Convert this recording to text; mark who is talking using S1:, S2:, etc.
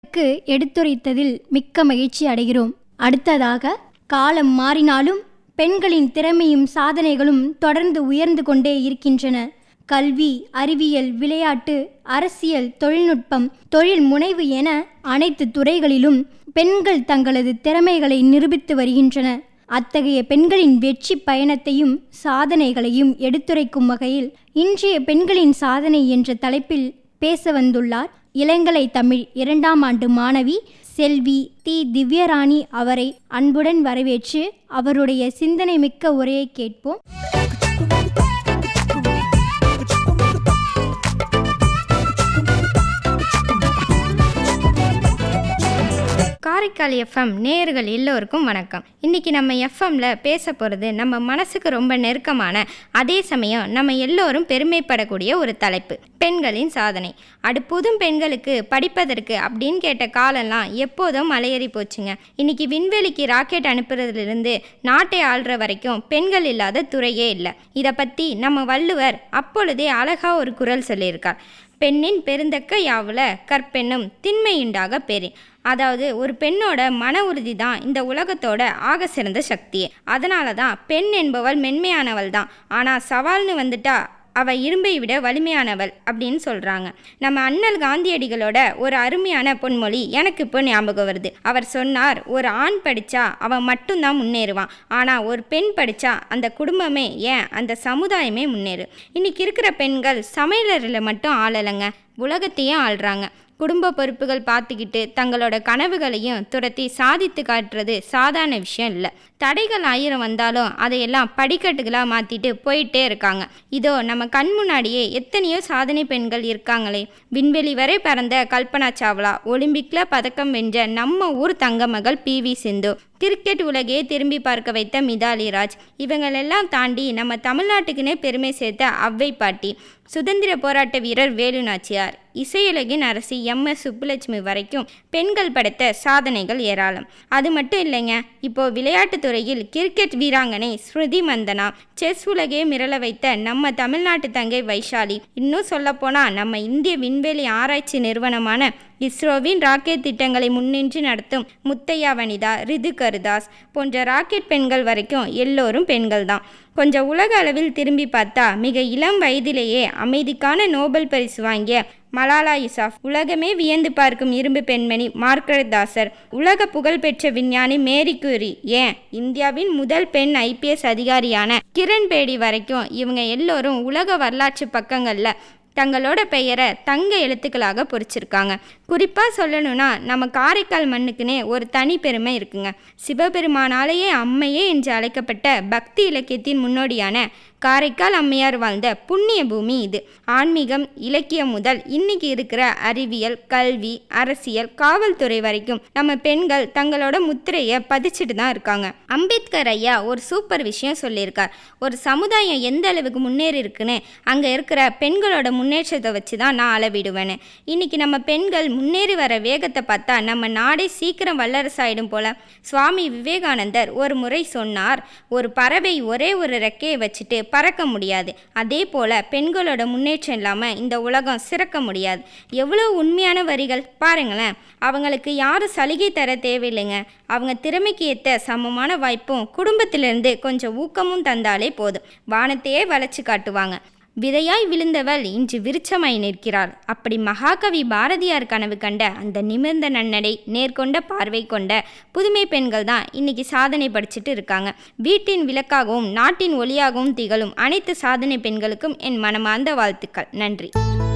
S1: க்கு எடுத்துரைத்ததில் மிக்க மகிழ்ச்சி அடைகிறோம் அடுத்ததாக காலம் மாறினாலும் பெண்களின் திறமையும் சாதனைகளும் தொடர்ந்து உயர்ந்து கொண்டே இருக்கின்றன கல்வி அறிவியல் விளையாட்டு அரசியல் தொழில்நுட்பம் தொழில் முனைவு என அனைத்து துறைகளிலும் பெண்கள் தங்களது திறமைகளை நிரூபித்து வருகின்றன அத்தகைய பெண்களின் வெற்றி பயணத்தையும் சாதனைகளையும் எடுத்துரைக்கும் வகையில் இன்றைய பெண்களின் சாதனை என்ற தலைப்பில் பேச வந்துள்ளார் இளங்கலை தமிழ் இரண்டாம் ஆண்டு மாணவி செல்வி தி திவ்யராணி அவரை அன்புடன் வரவேற்று அவருடைய சிந்தனை மிக்க உரையை கேட்போம்
S2: காரைக்கால் எஃப்எம் நேயர்கள் எல்லோருக்கும் வணக்கம் இன்றைக்கி நம்ம எஃப்எம்ல பேச போகிறது நம்ம மனசுக்கு ரொம்ப நெருக்கமான அதே சமயம் நம்ம எல்லோரும் பெருமைப்படக்கூடிய ஒரு தலைப்பு பெண்களின் சாதனை அடுப்போதும் பெண்களுக்கு படிப்பதற்கு அப்படின்னு கேட்ட காலம்லாம் எப்போதும் மலையேறி போச்சுங்க இன்னைக்கு விண்வெளிக்கு ராக்கெட் அனுப்புறதுலேருந்து நாட்டை ஆள்ற வரைக்கும் பெண்கள் இல்லாத துறையே இல்லை இதை பற்றி நம்ம வள்ளுவர் அப்பொழுதே அழகா ஒரு குரல் சொல்லியிருக்கார் பெண்ணின் பெருந்தக்க யாவுல கற்பெண்ணும் திண்மையுண்டாக பெறேன் அதாவது ஒரு பெண்ணோட மன உறுதி தான் இந்த உலகத்தோட ஆக சிறந்த சக்தியே அதனால தான் பெண் என்பவள் மென்மையானவள் தான் ஆனால் சவால்னு வந்துட்டா அவ இரும்பை விட வலிமையானவள் அப்படின்னு சொல்கிறாங்க நம்ம அண்ணல் காந்தியடிகளோட ஒரு அருமையான பொன்மொழி எனக்கு இப்போ ஞாபகம் வருது அவர் சொன்னார் ஒரு ஆண் படித்தா அவன் மட்டும்தான் முன்னேறுவான் ஆனால் ஒரு பெண் படித்தா அந்த குடும்பமே ஏன் அந்த சமுதாயமே முன்னேறும் இன்னைக்கு இருக்கிற பெண்கள் சமையலறையில் மட்டும் ஆளலைங்க உலகத்தையும் ஆள்றாங்க குடும்ப பொறுப்புகள் பார்த்துக்கிட்டு தங்களோட கனவுகளையும் துரத்தி சாதித்து காட்டுறது சாதாரண விஷயம் இல்லை தடைகள் ஆயிரம் வந்தாலும் அதையெல்லாம் படிக்கட்டுகளாக மாற்றிட்டு போயிட்டே இருக்காங்க இதோ நம்ம கண் முன்னாடியே எத்தனையோ சாதனை பெண்கள் இருக்காங்களே விண்வெளி வரை பறந்த கல்பனா சாவ்லா ஒலிம்பிக்கில் பதக்கம் வென்ற நம்ம ஊர் தங்க மகள் பி வி சிந்து கிரிக்கெட் உலகையே திரும்பி பார்க்க வைத்த மிதாலி ராஜ் இவங்களெல்லாம் தாண்டி நம்ம தமிழ்நாட்டுக்குன்னே பெருமை சேர்த்த அவ்வை பாட்டி சுதந்திர போராட்ட வீரர் வேலு நாச்சியார் இசையுலகின் அரசி எம் எஸ் சுப்புலட்சுமி வரைக்கும் பெண்கள் படைத்த சாதனைகள் ஏராளம் அது மட்டும் இல்லைங்க இப்போ விளையாட்டுத் துறையில் கிரிக்கெட் வீராங்கனை ஸ்ருதி மந்தனா செஸ் உலகே மிரள வைத்த நம்ம தமிழ்நாட்டு தங்கை வைஷாலி இன்னும் சொல்லப்போனால் நம்ம இந்திய விண்வெளி ஆராய்ச்சி நிறுவனமான இஸ்ரோவின் ராக்கெட் திட்டங்களை முன்னின்று நடத்தும் முத்தையா வனிதா ரிது கருதாஸ் போன்ற ராக்கெட் பெண்கள் வரைக்கும் எல்லோரும் பெண்கள் தான் கொஞ்சம் உலக அளவில் திரும்பி பார்த்தா மிக இளம் வயதிலேயே அமைதிக்கான நோபல் பரிசு வாங்கிய மலாலா யூசாஃப் உலகமே வியந்து பார்க்கும் இரும்பு பெண்மணி மார்கரெட் தாசர் உலக புகழ்பெற்ற விஞ்ஞானி மேரி குரி ஏன் இந்தியாவின் முதல் பெண் ஐபிஎஸ் அதிகாரியான கிரண் பேடி வரைக்கும் இவங்க எல்லோரும் உலக வரலாற்று பக்கங்களில் தங்களோட பெயரை தங்க எழுத்துக்களாக பொறிச்சிருக்காங்க குறிப்பாக சொல்லணும்னா நம்ம காரைக்கால் மண்ணுக்குன்னே ஒரு தனி பெருமை இருக்குங்க சிவபெருமானாலேயே அம்மையே என்று அழைக்கப்பட்ட பக்தி இலக்கியத்தின் முன்னோடியான காரைக்கால் அம்மையார் வாழ்ந்த புண்ணிய பூமி இது ஆன்மீகம் இலக்கியம் முதல் இன்னைக்கு இருக்கிற அறிவியல் கல்வி அரசியல் காவல்துறை வரைக்கும் நம்ம பெண்கள் தங்களோட முத்திரையை பதிச்சுட்டு தான் இருக்காங்க அம்பேத்கர் ஐயா ஒரு சூப்பர் விஷயம் சொல்லியிருக்கார் ஒரு சமுதாயம் எந்த அளவுக்கு முன்னேறி இருக்குன்னு அங்கே இருக்கிற பெண்களோட முன்னேற்றத்தை வச்சு தான் நான் அளவிடுவேன்னு இன்னைக்கு நம்ம பெண்கள் முன்னேறி வர வேகத்தை பார்த்தா நம்ம நாடே சீக்கிரம் வல்லரசாயிடும் போல சுவாமி விவேகானந்தர் ஒரு முறை சொன்னார் ஒரு பறவை ஒரே ஒரு ரெக்கையை வச்சுட்டு பறக்க முடியாது அதே போல் பெண்களோட முன்னேற்றம் இல்லாமல் இந்த உலகம் சிறக்க முடியாது எவ்வளோ உண்மையான வரிகள் பாருங்களேன் அவங்களுக்கு யாரும் சலுகை தர தேவையில்லைங்க அவங்க திறமைக்கு ஏற்ற சமமான வாய்ப்பும் குடும்பத்திலிருந்து கொஞ்சம் ஊக்கமும் தந்தாலே போதும் வானத்தையே வளைச்சு காட்டுவாங்க விதையாய் விழுந்தவள் இன்று விருட்சமாய் நிற்கிறாள் அப்படி மகாகவி பாரதியார் கனவு கண்ட அந்த நிமிர்ந்த நன்னடை நேர்கொண்ட பார்வை கொண்ட புதுமை பெண்கள் தான் இன்னைக்கு சாதனை படிச்சுட்டு இருக்காங்க வீட்டின் விளக்காகவும் நாட்டின் ஒளியாகவும் திகழும் அனைத்து சாதனை பெண்களுக்கும் என் மனமார்ந்த வாழ்த்துக்கள் நன்றி